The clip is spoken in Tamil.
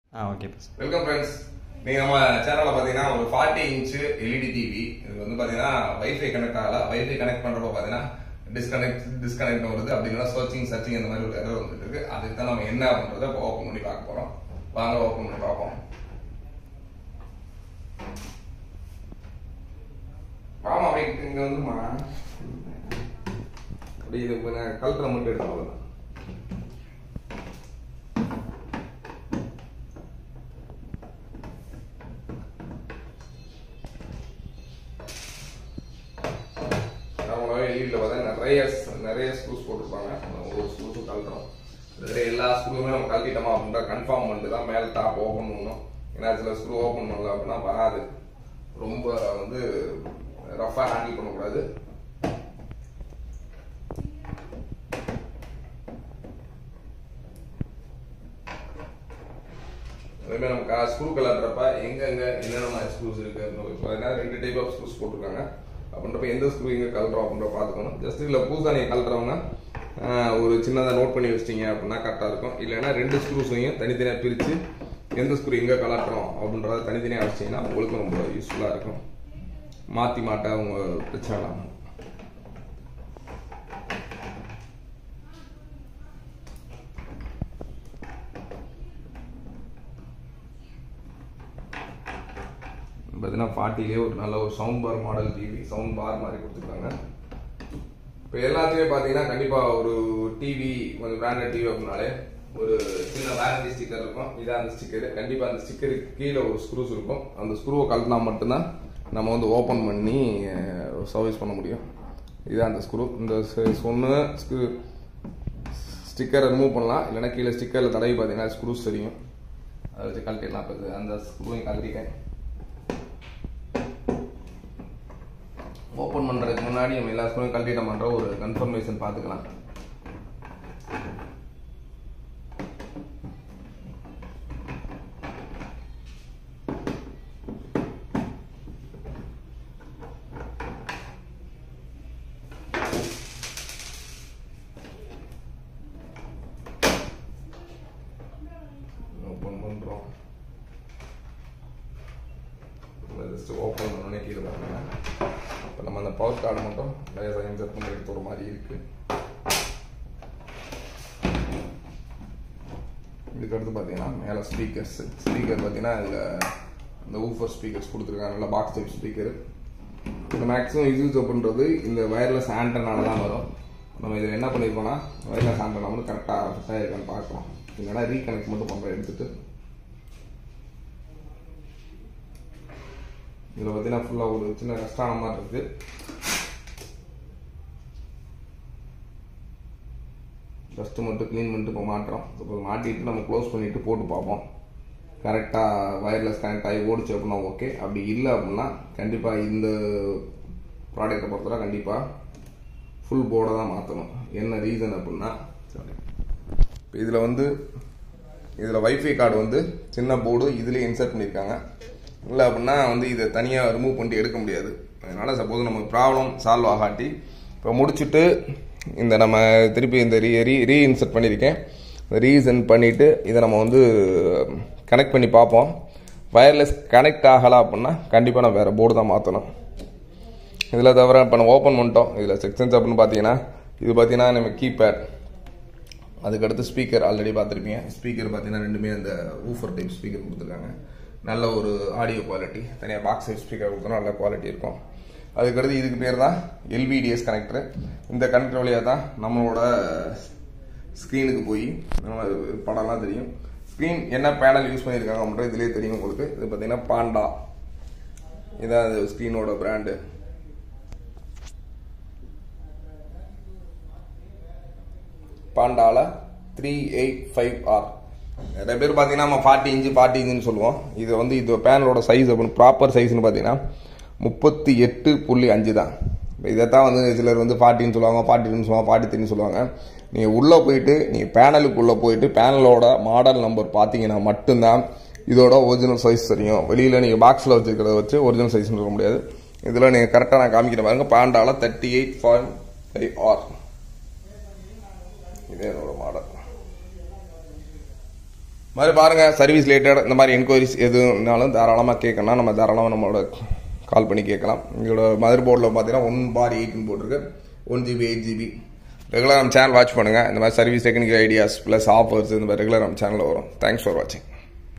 ஆ ஓகே பாஸ் வெல்கம் ஃப்ரெண்ட்ஸ் நீங்க நம்ம சேனல்ல பாத்தீங்கன்னா ஒரு ஃபார்ட்டி இன்ச் எல்இடி டிவி இது வந்து பாத்தீங்கன்னா வைஃபை கனெக்ட் ஆகல வைஃபை கனெக்ட் பண்றப்ப பாத்தீங்கன்னா டிஸ்கனெக்ட் டிஸ்கனெக்ட் வருது அப்படின்னா சர்ச்சிங் சர்ச்சிங் அந்த மாதிரி ஒரு எரர் வந்துட்டு இருக்கு அதுக்கு தான் நம்ம என்ன பண்றதை இப்போ ஓப்பன் பண்ணி பார்க்க போறோம் வாங்க ஓப்பன் பண்ணி பார்ப்போம் வாமா அப்படியே இங்க வந்துமா அப்படி இது கழுத்துல மட்டும் எடுத்து அவ்வளவுதான் நம்மளால எல்இடியில் பார்த்தா நிறைய நிறைய ஸ்க்ரூஸ் போட்டிருப்பாங்க நம்ம ஒவ்வொரு ஸ்க்ரூஸும் கழட்டுறோம் இதில் எல்லா ஸ்க்ரூவுமே நம்ம கழட்டிட்டோமா அப்படின்றா கன்ஃபார்ம் பண்ணிட்டு தான் மேலே டாப் ஓப்பன் பண்ணணும் ஏன்னா சில ஸ்க்ரூ ஓப்பன் பண்ணல அப்படின்னா வராது ரொம்ப வந்து ரஃபாக ஹேண்டில் பண்ணக்கூடாது அதுமாதிரி நம்ம ஸ்க்ரூ கலர்றப்ப எங்கெங்க என்னென்ன ஸ்க்ரூஸ் இருக்கு அப்படின்னு பார்த்தீங்கன்னா ரெண்டு டைப் ஆஃப் ஸ்க்ரூஸ் போட்டிருக்காங்க அப்படின்றப்ப எந்த ஸ்க்ரூ எங்க கலட்டுறோம் அப்படின்ற பார்த்துக்கணும் ஜஸ்ட் இதில் புதுசாக நீங்கள் கலட்டுறவங்க ஆஹ், ஒரு சின்னதாக நோட் பண்ணி வச்சிட்டீங்க அப்படின்னா கரெக்டாக இருக்கும் இல்லைன்னா ரெண்டு ஸ்க்ரூஸையும் தனித்தனியாக பிரித்து எந்த ஸ்க்ரூ எங்கே கலட்டுறோம் அப்படின்றத தனித்தனியாக வச்சிங்கன்னா உங்களுக்கு ரொம்ப யூஸ்ஃபுல்லாக இருக்கும் மாற்றி மாட்ட உங்க பிரச்சனை இல்லாமல் பார்த்தீங்கன்னா ஃபார்ட்டிலே ஒரு நல்ல ஒரு sound bar model TV sound bar மாதிரி கொடுத்துருக்காங்க இப்போ எல்லாத்துலேயே பார்த்தீங்கன்னா கண்டிப்பாக ஒரு டிவி கொஞ்சம் பிராண்டட் டிவி அப்படின்னாலே ஒரு சின்ன வேரண்டி ஸ்டிக்கர் இருக்கும் இதான் அந்த ஸ்டிக்கர் கண்டிப்பாக அந்த ஸ்டிக்கருக்கு கீழே ஒரு ஸ்க்ரூஸ் இருக்கும் அந்த ஸ்க்ரூவை கழட்டினா மட்டும்தான் நம்ம வந்து ஓப்பன் பண்ணி சர்வீஸ் பண்ண முடியும் இதான் அந்த ஸ்க்ரூ இந்த ஒன்று ஸ்க்ரூ ஸ்டிக்கரை ரிமூவ் பண்ணலாம் இல்லைன்னா கீழே ஸ்டிக்கரில் தடவி பார்த்தீங்கன்னா ஸ்க்ரூஸ் தெரியும் அதை வச்சு கழட்டிடலாம் இப்போ இது அந்த ஸ்க்ரூவையும் கழட்டிட்டேன் ஓப்பன் பண்றதுக்கு முன்னாடி நம்ம எல்லா ஸ்கூலையும் கழட்டிட்டோம்ன்ற ஒரு கன்ஃபர்மேஷன் பார்த்துக்கலாம் ஓப்பன் பண்றோம் ஜஸ்ட் ஓப்பன் பண்ணோடனே கீழே பாருங்க இப்போ நம்ம அந்த பவர் கார்டு மட்டும் லேசாக இன்சர்ட் பண்ணி எடுத்து ஒரு மாதிரி இருக்கு இதுக்கு அடுத்து பார்த்தீங்கன்னா மேலே ஸ்பீக்கர்ஸ் ஸ்பீக்கர் பார்த்தீங்கன்னா இதில் இந்த ஊஃபர் ஸ்பீக்கர்ஸ் கொடுத்துருக்காங்க நல்ல பாக்ஸ் டைப் ஸ்பீக்கர் இந்த மேக்ஸிமம் யூஸ் பண்ணுறது இந்த வயர்லெஸ் ஆண்டனால தான் வரும் நம்ம இதில் என்ன பண்ணியிருக்கோம்னா வயர்லெஸ் ஆண்டனா வந்து கரெக்டாக ஃபிட் ஆகிருக்கான்னு பார்க்கலாம் இல்லைன்னா ரீகனெக்ட் மட்டும் பண்ணுறேன் எடுத்துட்டு இதில் பார்த்தீங்கன்னா ஃபுல்லாக ஒரு சின்ன கஷ்டான மாதிரி இருக்கு டஸ்ட்டு மட்டும் க்ளீன் பண்ணிட்டு இப்போ மாட்டுறோம் இப்போ மாட்டிட்டு நம்ம க்ளோஸ் பண்ணிட்டு போட்டு பார்ப்போம் கரெக்டாக வயர்லெஸ் கனெக்ட் ஆகி ஓடிச்சு அப்படின்னா ஓகே அப்படி இல்லை அப்படின்னா கண்டிப்பாக இந்த ப்ராடக்ட்டை பொறுத்தவரை கண்டிப்பாக ஃபுல் போர்டை தான் மாற்றணும் என்ன ரீசன் அப்படின்னா இப்போ இதில் வந்து இதில் வைஃபை கார்டு வந்து சின்ன போர்டு இதுலேயே இன்சர்ட் பண்ணியிருக்காங்க இல்லை அப்படின்னா வந்து இதை தனியாக ரிமூவ் பண்ணிட்டு எடுக்க முடியாது அதனால் சப்போஸ் நம்ம ப்ராப்ளம் சால்வ் ஆகாட்டி இப்போ முடிச்சுட்டு இந்த நம்ம திருப்பி இந்த ரீ ரீ ரீ இன்சர்ட் பண்ணியிருக்கேன் ரீசன் பண்ணிவிட்டு இதை நம்ம வந்து கனெக்ட் பண்ணி பார்ப்போம் வயர்லெஸ் கனெக்ட் ஆகலை அப்படின்னா கண்டிப்பாக நம்ம வேறு போர்டு தான் மாற்றணும் இதில் தவிர இப்போ நம்ம ஓப்பன் பண்ணிட்டோம் இதில் செக்ஷன்ஸ் அப்படின்னு பார்த்தீங்கன்னா இது பார்த்தீங்கன்னா நம்ம கீபேட் அதுக்கடுத்து ஸ்பீக்கர் ஆல்ரெடி பார்த்துருப்பீங்க ஸ்பீக்கர் பார்த்தீங்கன்னா ரெண்டுமே அந்த ஊஃபர் டைப் ஸ்பீக்கர் கொடுத்துருக்காங்க நல்ல ஒரு ஆடியோ குவாலிட்டி தனியாக பாக்ஸ் சைஸ் ஸ்பீக்கர் கொடுத்தா நல்ல குவாலிட்டி இருக்கும் அதுக்கடுத்து இதுக்கு பேர் தான் எல்விடிஎஸ் கனெக்டர் இந்த கனெக்டர் வழியாக தான் நம்மளோட ஸ்க்ரீனுக்கு போய் நம்ம படம்லாம் தெரியும் ஸ்க்ரீன் என்ன பேனல் யூஸ் பண்ணியிருக்காங்க அப்படின்ற இதுலேயே தெரியும் உங்களுக்கு இது பார்த்தீங்கன்னா பாண்டா இதான் அது ஸ்க்ரீனோட பிராண்டு பாண்டால த்ரீ எயிட் ஃபைவ் ஆர் நிறைய பேர் பார்த்தீங்கன்னா நம்ம ஃபார்ட்டி இன்ச்சு ஃபார்ட்டி இன்ச்சுன்னு சொல்லுவோம் இது வந்து இது பேனலோட சைஸ் அப்படின்னு ப்ராப்பர் சைஸ்னு பார்த்தீங்கன்னா முப்பத்தி எட்டு புள்ளி அஞ்சு தான் இதை தான் வந்து சிலர் வந்து ஃபார்ட்டின்னு சொல்லுவாங்க ஃபார்ட்டி டூன்னு சொல்லுவாங்க ஃபார்ட்டி த்ரீன்னு சொல்லுவாங்க நீங்கள் உள்ளே போயிட்டு நீங்கள் பேனலுக்குள்ளே போயிட்டு பேனலோட மாடல் நம்பர் பார்த்தீங்கன்னா மட்டும்தான் இதோட ஒரிஜினல் சைஸ் தெரியும் வெளியில் நீங்கள் பாக்ஸில் வச்சுருக்கிறத வச்சு ஒரிஜினல் சைஸ்னு சொல்ல முடியாது இதில் நீங்கள் கரெக்டாக நான் காமிக்கிற பாருங்க பாண்டால thirty eight point five R இதே என்னோட மாடல் மாதிரி பாருங்கள் சர்வீஸ் ரிலேட்டட் இந்த மாதிரி என்கொயரிஸ் எதுனாலும் தாராளமாக கேட்கணும் நம்ம தாராளமாக நம்மளோட கால் பண்ணி கேட்கலாம் எங்களோட மதர் போர்டில் பார்த்தீங்கன்னா ஒன் பார் எயிட்னு போட்டிருக்கு one GB eight GB regular நம்ம சேனல் வாட்ச் பண்ணுங்கள் இந்த மாதிரி service technical ideas plus offers இந்த மாதிரி ரெகுலர் நம்ம சேனலில் வரும் தேங்க்ஸ் ஃபார் வாட்சிங்